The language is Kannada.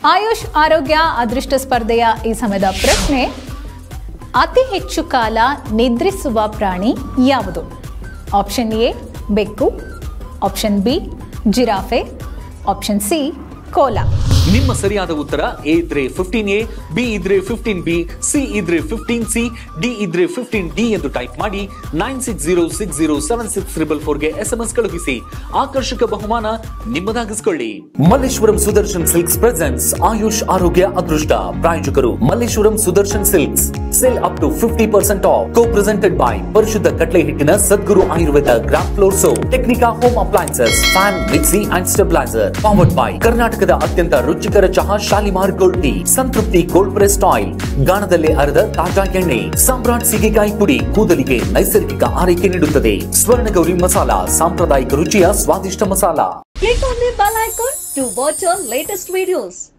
ಆಯುಷ್ ಆರೋಗ್ಯ ಅದೃಷ್ಟ ಸ್ಪರ್ಧೆಯ ಈ ಸಮಯದ ಪ್ರಶ್ನೆ ಅತಿ ಹೆಚ್ಚು ಕಾಲ ನಿದ್ರಿಸುವ ಪ್ರಾಣಿ ಯಾವುದು ಆಪ್ಷನ್ ಎ ಬೆಕ್ಕು option B giraffe option C koala ನಿಮ್ಮ ಸರಿಯಾದ ಉತ್ತರ ಎ ಇದ್ರೆ ಫಿಫ್ಟೀನ್ ಎ ಬಿ ಇದ್ರೆ ಫಿಫ್ಟೀನ್ ಬಿ ಸಿ ಇದ್ರೆ ಫಿಫ್ಟೀನ್ ಸಿ ಡಿ ಇದ್ರೆ ಫಿಫ್ಟೀನ್ ಡಿ ಎಂದು ಟೈಪ್ ಮಾಡಿ nine six zero six zero seven six triple ಫೋರ್ಗೆ ಎಸ್ ಎಂ ಎಸ್ ಕಳುಹಿಸಿ ಆಕರ್ಷಕ ಬಹುಮಾನ ನಿಮ್ಮದಾಗಿಸಿಕೊಳ್ಳಿ ಮಲ್ಲೇಶ್ವರಂ ಸುದರ್ಶನ್ ಸಿಲ್ಕ್ಸ್ ಪ್ರೆಸೆನ್ಸ್ ಆಯುಷ್ ಆರೋಗ್ಯ ಅದೃಷ್ಟ ಪ್ರಾಯೋಜಕರು Malleshwaram Sudarshan silks sale up to fifty percent off co presented by ಪರಿಶುದ್ಧ ಕಟ್ಲೆ ಹಿಟ್ಟಿನ ಸದ್ಗುರು ಆಯುರ್ವೇದ ಗ್ರಾಫ್ flour so technica home appliances fan mixie and stabiliser powered by ಕರ್ನಾಟಕದ ಅತ್ಯಂತ ರುಚಿಕರ ಚಹಾ Shalimar gold tea Santrupti cold pressed oil ಗಾಣದಲ್ಲಿ ಅರೆದ ತಾಜಾ ಎಣ್ಣೆ ಸಾಮ್ರಾಟ್ ಸೀಗೆಕಾಯಿ ಪುಡಿ ಕೂದಲಿಗೆ ನೈಸರ್ಗಿಕ ಆರೈಕೆ ನೀಡುತ್ತದೆ ಸ್ವರ್ಣಗೌರಿ ಮಸಾಲಾ ಸಾಂಪ್ರದಾಯಿಕ ರುಚಿಯ ಸ್ವಾದಿಷ್ಟ masala Click on the bell icon to watch our latest videos.